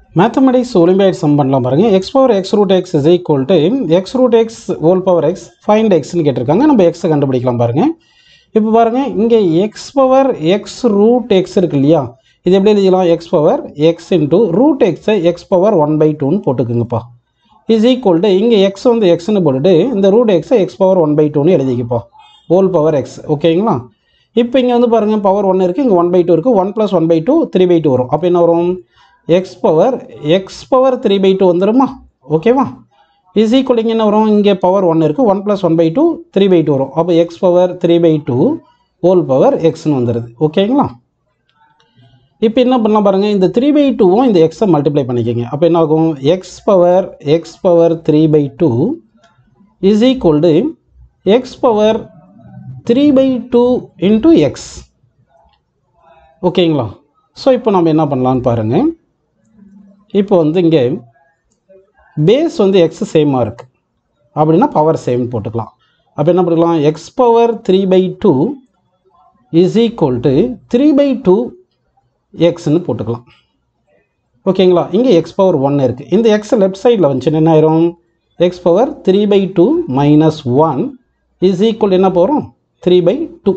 mathematics olympiad sum பண்ணலாம் பாருங்கள் x power x root x is equal to x root x whole power x find எக்ஸ்னு கேட்டிருக்காங்க நம்ம எக்ஸை கண்டுபிடிக்கலாம் பாருங்கள் இப்போ பாருங்கள் இங்கே x power x root x இருக்கு இல்லையா இது எப்படி எழுதிக்கலாம் x power x into root எக்ஸை எக்ஸ் பவர் ஒன் பை டூன்னு போட்டுக்குங்கப்பா இஸ் ஈக்குவல் டு இங்கே எக்ஸ் வந்து எக்ஸ்னு போட்டுட்டு இந்த ரூட் எக்ஸை எக்ஸ் பவர் ஒன் பை டூன்னு எழுதிக்கப்பா ஹோல் பவர் எக்ஸ் ஓகேங்களா இப்போ இங்கே வந்து பாருங்கள் பவர் ஒன் இருக்குது இங்கே ஒன் பை டூ இருக்குது one plus one by two three by two வரும் அப்போ என்ன வரும் x power x power three by two வந்துருமா ஓகேவா இஸ் ஈக்குவல் இங்கே என்ன வரும் இங்கே பவர் ஒன் இருக்குது one plus one by two three by two வரும் அப்போ x power three by two whole power எக்ஸ்னு வந்துடுது ஓகேங்களா இப்போ என்ன பண்ணலாம் பாருங்கள் இந்த த்ரீ பை டூவும் இந்த எக்ஸை மல்டிப்ளை பண்ணிக்கோங்க அப்போ என்ன ஆகும் x power x power three by two is equal to x power three by two into x ஓகேங்களா ஸோ இப்போ நம்ம என்ன பண்ணலான்னு பாருங்கள் இப்போ வந்து இங்கே பேஸ் வந்து எக்ஸ் சேமாக இருக்குது அப்படின்னா பவர் சேம் போட்டுக்கலாம் அப்போ என்ன பண்ணிக்கலாம் x power three by two is equal to three by two எக்ஸ்னு போட்டுக்கலாம் ஓகேங்களா இங்கே எக்ஸ் பவர் ஒன் இருக்குது இந்த எக்ஸ் லெஃப்ட் சைடில் வந்துச்சுன்னா என்ன ஆயிரும் x power three by two minus one is equal என்ன போகிறோம் த்ரீ பை டூ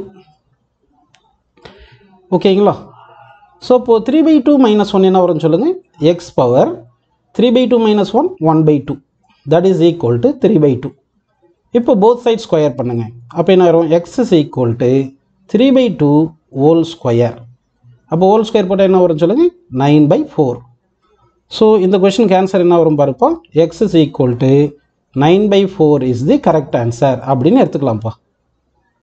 ஓகேங்களா ஸோ இப்போது three by two minus one என்ன வரும்னு சொல்லுங்கள் x power three by two minus one one by two that is equal to three by two இப்போ both side square பண்ணுங்கள் அப்போ என்ன வரும் x is equal to three by two whole square அப்போ whole square போட்டால் என்ன வரும்னு சொல்லுங்கள் நைன் பை ஃபோர் ஸோ இந்த கொஷனுக்கு ஆன்சர் என்ன வரும் பாருப்பா x is equal to nine by four is the correct answer அப்படின்னு எடுத்துக்கலாம்ப்பா